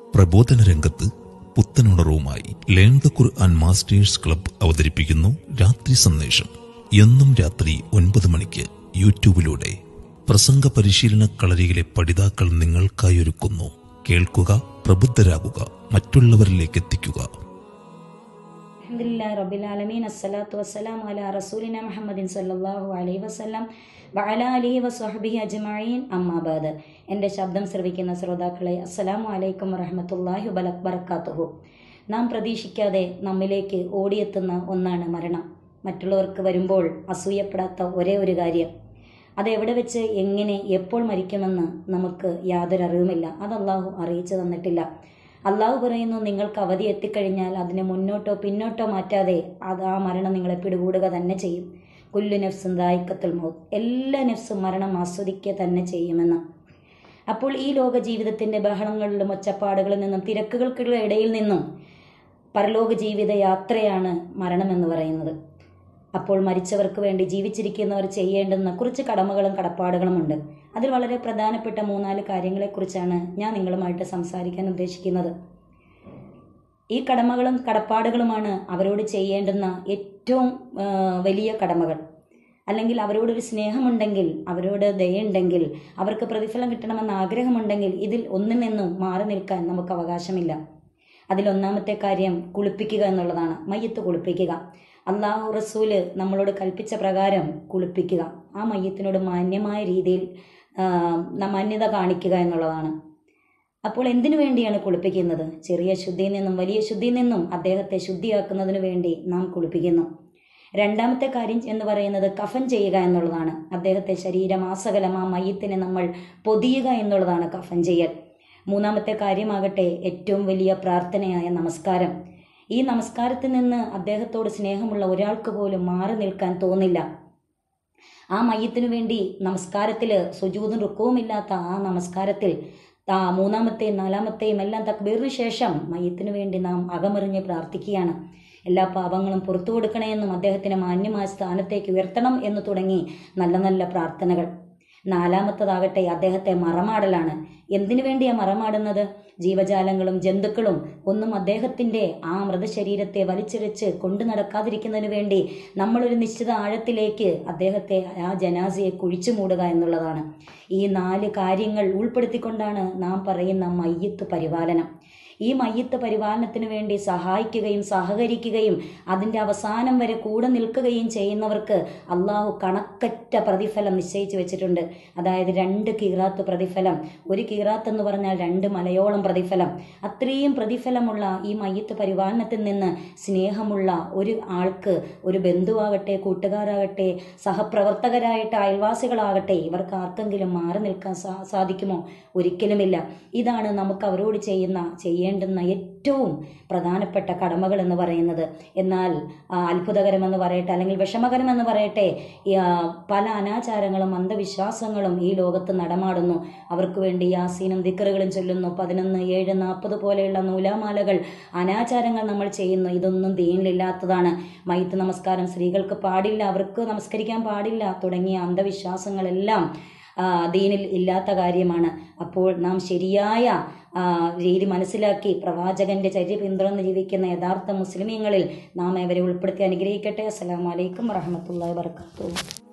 പ്രബോധന രംഗത്ത് പുത്തനുണർവുമായി learn the Quran masters club അവതരിപ്പിക്കുന്നു രാത്രി സന്ദേശം എന്നും രാത്രി ഒൻപത് മണിക്ക് യൂട്യൂബിലൂടെ പ്രസംഗ പരിശീലന കളരിയിലെ പഠിതാക്കൾ നിങ്ങൾക്കായി ഒരുക്കുന്നു കേൾക്കുക പ്രബുദ്ധരാകുക മറ്റുള്ളവരിലേക്ക് എത്തിക്കുക അൽഹംദുലില്ലാഹി റബ്ബിൽ ആലമീൻ അസ്സലാത്തു വസ്സലാമു അലാ റസൂലിന മുഹമ്മദിൻ സല്ലല്ലാഹു അലൈഹി വസല്ലം വഅലാ അലിഹി വസ്വഹ്ബിഹി അജ്മഈൻ അമ്മാ ബാദ് എൻ്റെ ശബ്ദം ശ്രവിക്കുന്ന ശ്രോതാക്കളെ അസ്സലാമു അലൈക്കും വറഹ്മത്തുള്ളാഹി വബറകാതുഹു നാം പ്രതീക്ഷിക്കാതെ നമ്മിലേക്ക് ഓടിയെത്തുന്ന ഒന്നാണ് മരണം മറ്റുള്ളവർക്ക് വരുമ്പോൾ അസൂയപ്പെടാത്ത ഒരേ ഒരു കാര്യം അത് എവിടെ വെച്ച് എങ്ങനെ എപ്പോൾ മരിക്കുമെന്ന് നമുക്ക് യാതൊരു അറിവുമില്ല അത് അള്ളാഹു അറിയിച്ചു തന്നിട്ടില്ല അള്ളാഹു പറയുന്നു നിങ്ങൾക്ക് അവധി എത്തിക്കഴിഞ്ഞാൽ അതിനെ മുന്നോട്ടോ പിന്നോട്ടോ മാറ്റാതെ അത് ആ മരണം നിങ്ങളെ പിടികൂടുക തന്നെ ചെയ്യും കുല്ലു നഫ്സും ദായിക്കത്തുൽ മൗത്ത് എല്ലാ നഫ്സും മരണം ആസ്വദിക്കുക തന്നെ ചെയ്യുമെന്ന് അപ്പോൾ ഈ ലോക ജീവിതത്തിൻ്റെ ബഹളങ്ങളിലും ഒച്ചപ്പാടുകളിൽ നിന്നും തിരക്കുകൾക്കുള്ള ഇടയിൽ നിന്നും പരലോക ജീവിത യാത്രയാണ് മരണമെന്ന് പറയുന്നത് അപ്പോൾ മരിച്ചവർക്ക് വേണ്ടി ജീവിച്ചിരിക്കുന്നവർ ചെയ്യേണ്ടുന്ന കുറച്ച് കടമകളും കടപ്പാടുകളുമുണ്ട് അതിൽ വളരെ പ്രധാനപ്പെട്ട മൂന്നാല് കാര്യങ്ങളെക്കുറിച്ചാണ് ഞാൻ നിങ്ങളുമായിട്ട് സംസാരിക്കാൻ ഉദ്ദേശിക്കുന്നത് ഈ കടമകളും കടപ്പാടുകളുമാണ് അവരോട് ചെയ്യേണ്ടുന്ന ഏറ്റവും ആ, വലിയ കടമകൾ അല്ലെങ്കിൽ അവരോടൊരു സ്നേഹമുണ്ടെങ്കിൽ അവരോട് ദയുണ്ടെങ്കിൽ അവർക്ക് പ്രതിഫലം കിട്ടണമെന്ന് ആഗ്രഹമുണ്ടെങ്കിൽ ഇതിൽ ഒന്നിൽ നിന്നും മാറി നിൽക്കാൻ നമുക്ക് അവകാശമില്ല അതിലൊന്നാമത്തെ കാര്യം കുളിപ്പിക്കുക എന്നുള്ളതാണ് മയ്യത്ത് കുളിപ്പിക്കുക അള്ളാഹു റസൂല് നമ്മളോട് കൽപ്പിച്ച പ്രകാരം കുളിപ്പിക്കുക ആ മയ്യത്തിനോട് മാന്യമായ രീതിയിൽ ആ, ന- മാന്യത കാണിക്കുക എന്നുള്ളതാണ് അപ്പോൾ എന്തിനു വേണ്ടിയാണ് കുളിപ്പിക്കുന്നത് ചെറിയ ശുദ്ധിയിൽ നിന്നും വലിയ ശുദ്ധിയിൽ നിന്നും അദ്ദേഹത്തെ ശുദ്ധിയാക്കുന്നതിന് വേണ്ടി നാം കുളിപ്പിക്കുന്നു രണ്ടാമത്തെ കാര്യം എന്ന് പറയുന്നത് കഫൻ ചെയ്യുക എന്നുള്ളതാണ് അദ്ദേഹത്തെ ശരീരമാസകലം ആ മയ്യത്തിനെ നമ്മൾ പൊതിയുക എന്നുള്ളതാണ് കഫൻ ചെയ്യൽ മൂന്നാമത്തെ കാര്യമാകട്ടെ ഏറ്റവും വലിയ പ്രാർത്ഥനയായ നമസ്കാരം ഈ നമസ്കാരത്തിൽ നിന്ന് അദ്ദേഹത്തോട് സ്നേഹമുള്ള ഒരാൾക്ക് പോലും മാറി നിൽക്കാൻ തോന്നില്ല ആ മയ്യത്തിനു വേണ്ടി നമസ്കാരത്തിൽ സുജൂതും റുക്കവുമില്ലാത്ത ആ നമസ്കാരത്തിൽ ആ മൂന്നാമത്തെയും നാലാമത്തെയും എല്ലാം തക്ബീറിന് ശേഷം മയ്യത്തിനു വേണ്ടി നാം അകമറിഞ്ഞ് പ്രാർത്ഥിക്കുകയാണ് എല്ലാ പാപങ്ങളും പുറത്തു കൊടുക്കണമെന്നും അദ്ദേഹത്തിന് മാന്യമായ സ്ഥാനത്തേക്ക് ഉയർത്തണം എന്ന് തുടങ്ങി നല്ല നല്ല പ്രാർത്ഥനകൾ നാലാമത്തതാകട്ടെ അദ്ദേഹത്തെ മറമാടലാണ് എന്തിനു വേണ്ടിയാ മറമാടുന്നത് ജീവജാലങ്ങളും ജന്തുക്കളും ഒന്നും അദ്ദേഹത്തിൻ്റെ ആ മൃതശരീരത്തെ വലിച്ചിഴച്ച് കൊണ്ടു നടക്കാതിരിക്കുന്നതിന് വേണ്ടി നമ്മളൊരു നിശ്ചിത ആഴത്തിലേക്ക് അദ്ദേഹത്തെ ആ ജനാസയെ കുഴിച്ചു മൂടുക എന്നുള്ളതാണ് ഈ നാല് കാര്യങ്ങൾ ഉൾപ്പെടുത്തിക്കൊണ്ടാണ് നാം പറയുന്ന മയ്യത്ത് പരിപാലനം ഈ മയ്യത്ത് പരിപാലനത്തിന് വേണ്ടി സഹായിക്കുകയും സഹകരിക്കുകയും അതിൻ്റെ അവസാനം വരെ കൂടെ നിൽക്കുകയും ചെയ്യുന്നവർക്ക് അള്ളാഹു കണക്കറ്റ പ്രതിഫലം നിശ്ചയിച്ചു വെച്ചിട്ടുണ്ട് അതായത് രണ്ട് കീറാത്ത് പ്രതിഫലം ഒരു കീറാത്ത് എന്ന് പറഞ്ഞാൽ രണ്ട് മലയോളം പ്രതിഫലം അത്രയും പ്രതിഫലമുള്ള ഈ മയ്യത്ത് പരിപാലനത്തിൽ നിന്ന് സ്നേഹമുള്ള ഒരു ആൾക്ക് ഒരു ബന്ധുവാകട്ടെ കൂട്ടുകാരാകട്ടെ സഹപ്രവർത്തകരായിട്ട് അയൽവാസികളാകട്ടെ ഇവർക്ക് ആർക്കെങ്കിലും മാറി നിൽക്കാൻ സാ സാധിക്കുമോ ഒരിക്കലുമില്ല ഇതാണ് നമുക്ക് അവരോട് ചെയ്യുന്ന ചെയ്യേണ്ടുന്ന ഏറ്റവും പ്രധാനപ്പെട്ട കടമകൾ എന്ന് പറയുന്നത് എന്നാൽ ആ, അത്ഭുതകരമെന്ന് പറയട്ടെ അല്ലെങ്കിൽ വിഷമകരമെന്ന് പറയട്ടെ ഈ, ആ, പല അനാചാരങ്ങളും അന്ധവിശ്വാസങ്ങളും ഈ ലോകത്ത് നടമാടുന്നു അവർക്ക് വേണ്ടി യാസീനും ദിക്കറുകളും ചൊല്ലുന്നു പതിനൊന്ന് ഏഴ് നാൽപ്പത് പോലെയുള്ള നൂലാമാലകൾ അനാചാരങ്ങൾ നമ്മൾ ചെയ്യുന്നു ഇതൊന്നും ദീനിലില്ലാത്തതാണ് മൈത്ത് നമസ്കാരം സ്ത്രീകൾക്ക് പാടില്ല അവർക്ക് നമസ്കരിക്കാൻ പാടില്ല തുടങ്ങിയ അന്ധവിശ്വാസങ്ങളെല്ലാം ആ, ദീനിൽ ഇല്ലാത്ത കാര്യമാണ് അപ്പോൾ നാം ശരിയായ ആ, രീതി മനസ്സിലാക്കി പ്രവാചകന്റെ ചര്യ പിന്തുടർന്ന് ജീവിക്കുന്ന യഥാർത്ഥ മുസ്ലിമീങ്ങളിൽ നാം അവരെ ഉൾപ്പെടുത്തി അനുഗ്രഹിക്കട്ടെ അസ്സലാമു അലൈക്കും വറഹമത്തല്ലാ വർക്കാത്തു